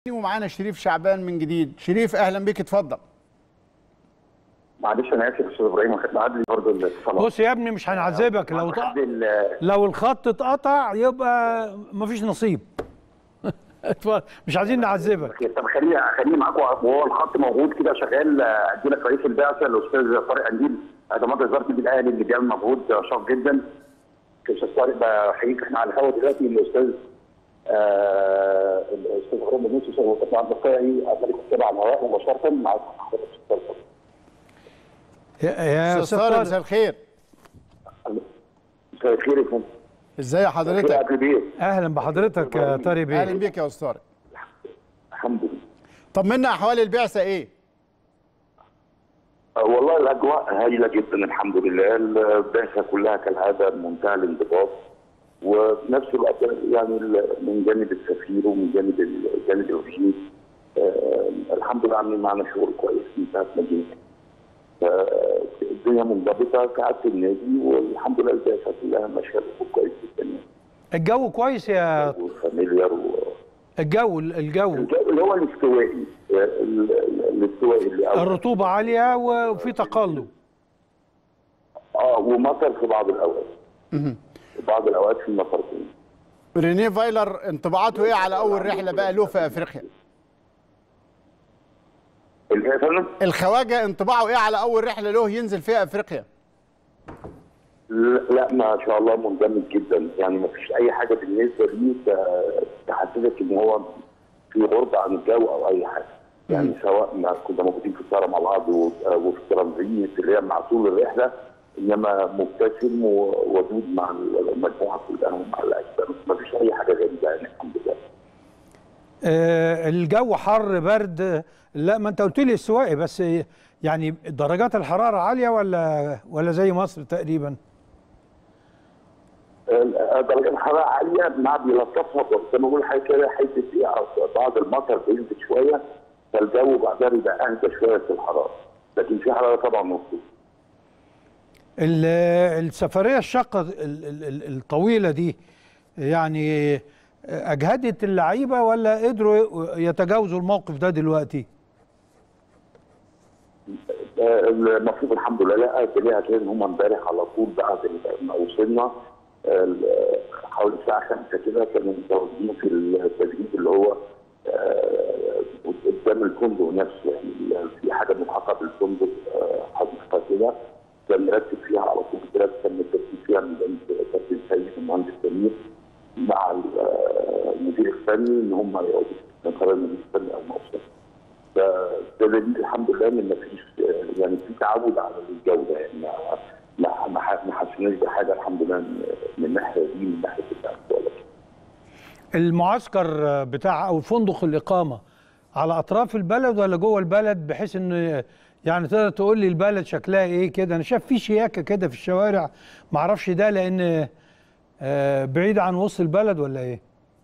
ومعانا شريف شعبان من جديد شريف اهلا بيك اتفضل معلش انا اسف استاذ ابراهيم واخد معادي برضه الاتصالات بص يا ابني مش هنعذبك لو لحد ط... ال- لو الخط اتقطع يبقى مفيش نصيب اتفضل. مش عايزين نعذبك طب خليني خليني معاكم وهو الخط موجود كده شغال ادي لك رئيس البعثه الاستاذ طارق قنديل ادامات وزاره النادي الاهلي اللي بيعمل مجهود شاق جدا الاستاذ طارق بحييك احنا على الهواء دلوقتي الاستاذ آه الاستاذ هرم بن يوسف والكابتن عبد القاهي عمال يكتب على الهواء مباشره مع حضرتك استاذ طارق. يا يا استاذ أستاذ طارق طارق مساء الخير مساء الخير يا فندم ازاي خير حضرتك قبل بيه اهلا بحضرتك يا طارق اهلا بيه بيك يا استاذ طارق الحمد لله طمنا احوال البعثه ايه آه، والله الاجواء هايله جدا الحمد لله البعثه كلها كالعاده منتهى الانضباط وفي نفس الوقت يعني ال- من جانب السفير ومن جانب ال- الجانب الوزير آه الحمد لله عاملين معنا شغل كويس من ساعه ما جينا آه، الدنيا منضبطه كعاده النادي والحمد لله البعثه كلها ماشيه بشكل كويس جدا يعني. الجو كويس يا وفاميليار و... الجو الجو الجو اللي هو الاستوائي آه، ال- ال- الاستوائي اللي أول- الرطوبة عالية وفي تقلب اه ومطر في بعض الاوقات في بعض الاوقات في مطر فيه. رينيه فايلر انطباعاته ايه على اول رحله بقى له في افريقيا اللي هي فندم الخواجه انطباعه ايه على اول رحله له ينزل فيها افريقيا لا لا، ما شاء الله مندمج جدا يعني ما فيش اي حاجه بالنسبه لي ت- تحسسك ان هو في غربه عن الجو او اي حاجه يعني سواء ما كنا موجودين في الطياره مع بعض و- وفي ترانزيت اللي هي مع طول الرحله انما مبتسم وودود مع المجموعه كلها ومع الاجسام ما فيش اي حاجه غريبه يعني الحمد لله آه، الجو حر برد لا ما انت قلت لي السواقي بس يعني درجات الحرارة عالية ولا ولا زي مصر تقريبا درجه الحراره عاليه مع بيلطفها زي ما بقول حاجه كده حته فيها بعض المطر بينزل شويه فالجو بعدها بيبقى اهدى شويه في الحراره لكن في حراره طبعا مظبوطه ال- السفرية الشاقة ال- ال- ال- الطويلة دي يعني أجهدت اللعيبة ولا قدروا يتجاوزوا الموقف ده دلوقتي؟ آه، المفروض الحمد لله لا ليه هتلاقي ان هم امبارح على طول بعد ما وصلنا آه، حوالي الساعه 5 كده كانوا متواجدين في التدريب اللي هو آه، قدام الفندق نفسه يعني في حاجه ملحقه بالفندق آه، حديقه كده كان مرتب فيها على طول كده كان مرتب فيها من عند كابتن سيد المهندس سمير مع ال- آه، المدير الفني ان هم يقعدوا في قرار المدير الفني او موسم ده ده دليل الحمد لله ان مفيش يعني في تعود على الجوده يعني ما ما ما ح- ما حسيناش بحاجه الحمد لله من من الناحيه دي من ناحيه الدعم المعسكر بتاع أو فندق الإقامة على أطراف البلد ولا جوه البلد بحيث إنه يعني تقدر تقول لي البلد شكلها إيه كده أنا شايف في شياكة كده في الشوارع معرفش ده لأن آه، بعيد عن وسط البلد ولا إيه؟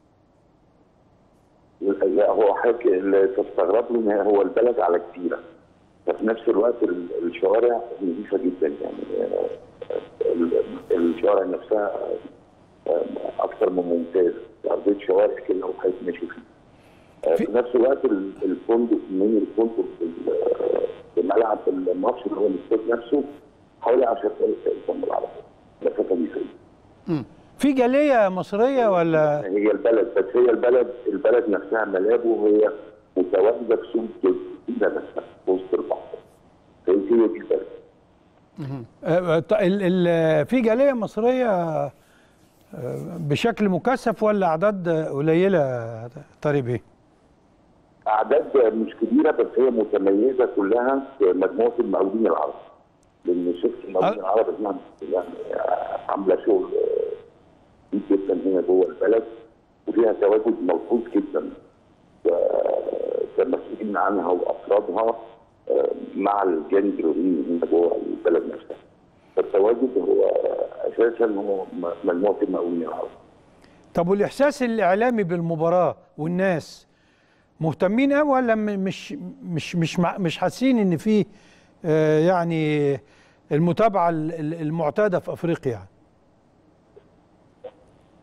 لا هو حاجه اللي تستغرب له ان هو البلد على جزيره ففي نفس الوقت ال- الشوارع نظيفه جدا يعني آه، ال- الشوارع نفسها آه، اكثر من ممتاز ارضيه شوارع كده وحيث ماشي فيه آه، في- في نفس الوقت ال- الفندق من الفندق في- في ملعب الماتش اللي هو الاستاد نفسه حوالي 10 دقائق تقريبا بالعربيه مسافه كبيره في جالية مصرية ولا هي البلد بس هي البلد البلد نفسها ملابه وهي متواجده في سوق جديده نفسها في وسط البحر فهي هي دي البلد آه، ط- ال- ال- في جالية مصرية آه، بشكل مكثف ولا أعداد قليلة طارق بيه؟ اعداد مش كبيره بس هي متميزه كلها في مجموعه المقاولين العرب لان شفت المقاولين أه. العرب يعني يعني عامله شغل كبير جدا هنا جوه البلد وفيها تواجد ملحوظ جدا ف- كمسؤولين عنها وافرادها آه، مع الجانب الرومي هنا جوه البلد نفسها فالتواجد هو اساسا هو م- مجموعه المقاولين العرب طب والإحساس الإعلامي بالمباراة والناس مهتمين قوي ولا م- مش مش مش مع- مش حاسين إن في آه، يعني المتابعة ال- ال- المعتادة في أفريقيا يعني؟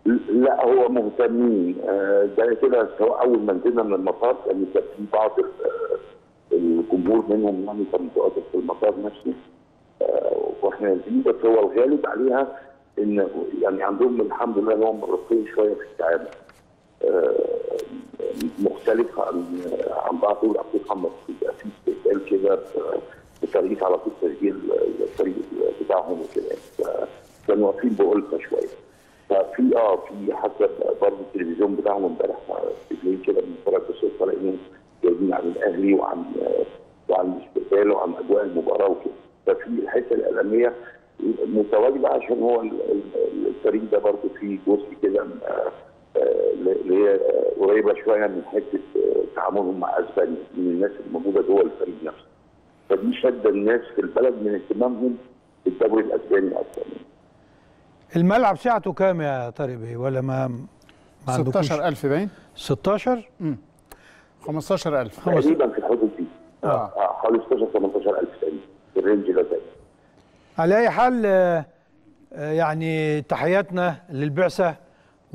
لا هو مهتمين آه، ده كده سواء اول ما نزلنا من المطار لان كان في بعض ال- آه، الجمهور منهم يعني كان متواجد في المطار نفسه آه، واحنا نازلين بس هو الغالب عليها ان يعني عندهم الحمد لله نوع من الرقي شويه في التعامل آه، مختلف عن عن بعض دول افريقيا لما بيبقى في استقبال كده ب- بطريقه على طول تسجيل الفريق بتاعهم وكده ف- كانوا واقفين بألفة شويه ففي اه في حسب برضه التلفزيون بتاعهم امبارح بالليل كده بنتفرج بالصدفه لانهم جايبين عن الاهلي وعن وعن الاستقبال وعن اجواء المباراه وكده ففي الحته الاعلاميه متواجده عشان هو ال- ال- الفريق ده برضه فيه جزء كده آه، آه، اللي هي آه، قريبه شويه من حته آه، تعاملهم مع اسبانيا من الناس الموجوده جوه الفريق نفسه فدي شد الناس في البلد من اهتمامهم بالدوري الاسباني اكثر الملعب سعته كام يا طارق بيه ولا ما ما عندكوش 16000 باين 16 15000 خمس- تقريبا في الحدود دي آه. آه، حوالي 16 18000 تقريبا في الرينج ده تقريبا على اي حال آه، آه، يعني تحياتنا للبعثه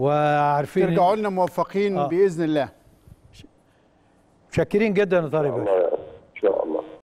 وعارفين ترجعوا لنا موفقين آه. باذن الله شاكرين جدا يا طارق بيه الله